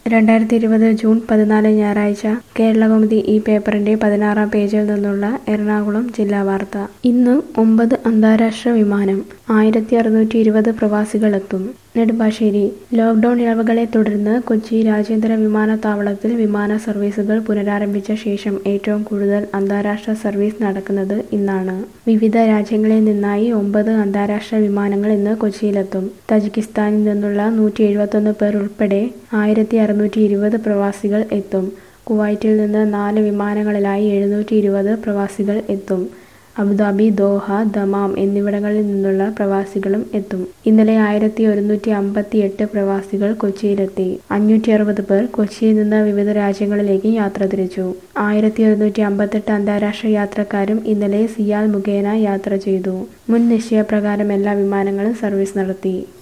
രണ്ടായിരത്തി ഇരുപത് ജൂൺ പതിനാല് ഞായറാഴ്ച കേരളകൗമുദി ഈ പേപ്പറിന്റെ പതിനാറാം പേജിൽ നിന്നുള്ള എറണാകുളം ജില്ലാ വാർത്ത ഇന്ന് ഒമ്പത് അന്താരാഷ്ട്ര വിമാനം ആയിരത്തി അറുന്നൂറ്റി ഇരുപത് പ്രവാസികളെത്തും നെടുമ്പാശ്ശേരി ലോക്ഡൌൺ ഇളവുകളെ തുടർന്ന് കൊച്ചി രാജ്യാന്തര വിമാനത്താവളത്തിൽ വിമാന സർവീസുകൾ പുനരാരംഭിച്ച ശേഷം ഏറ്റവും കൂടുതൽ അന്താരാഷ്ട്ര സർവീസ് നടക്കുന്നത് ഇന്നാണ് വിവിധ രാജ്യങ്ങളിൽ നിന്നായി ഒമ്പത് അന്താരാഷ്ട്ര വിമാനങ്ങൾ ഇന്ന് കൊച്ചിയിലെത്തും തജിക്കിസ്ഥാനിൽ നിന്നുള്ള നൂറ്റി എഴുപത്തൊന്ന് പേർ ഉൾപ്പെടെ ആയിരത്തി അറുന്നൂറ്റി ഇരുപത് പ്രവാസികൾ എത്തും കുവൈറ്റിൽ നിന്ന് നാല് വിമാനങ്ങളിലായി എഴുന്നൂറ്റി ഇരുപത് പ്രവാസികൾ എത്തും അബുദാബി ദോഹ ദമാം എന്നിവിടങ്ങളിൽ നിന്നുള്ള പ്രവാസികളും എത്തും ഇന്നലെ ആയിരത്തി ഒരുന്നൂറ്റി അമ്പത്തി എട്ട് പ്രവാസികൾ കൊച്ചിയിലെത്തി അഞ്ഞൂറ്റി അറുപത് പേർ കൊച്ചിയിൽ നിന്ന് വിവിധ രാജ്യങ്ങളിലേക്ക് യാത്ര തിരിച്ചു ആയിരത്തി ഒരുന്നൂറ്റി അമ്പത്തെട്ട് അന്താരാഷ്ട്ര യാത്രക്കാരും ഇന്നലെ സിയാൽ മുഖേന യാത്ര ചെയ്തു മുൻ നിശ്ചയപ്രകാരം എല്ലാ വിമാനങ്ങളും സർവീസ് നടത്തി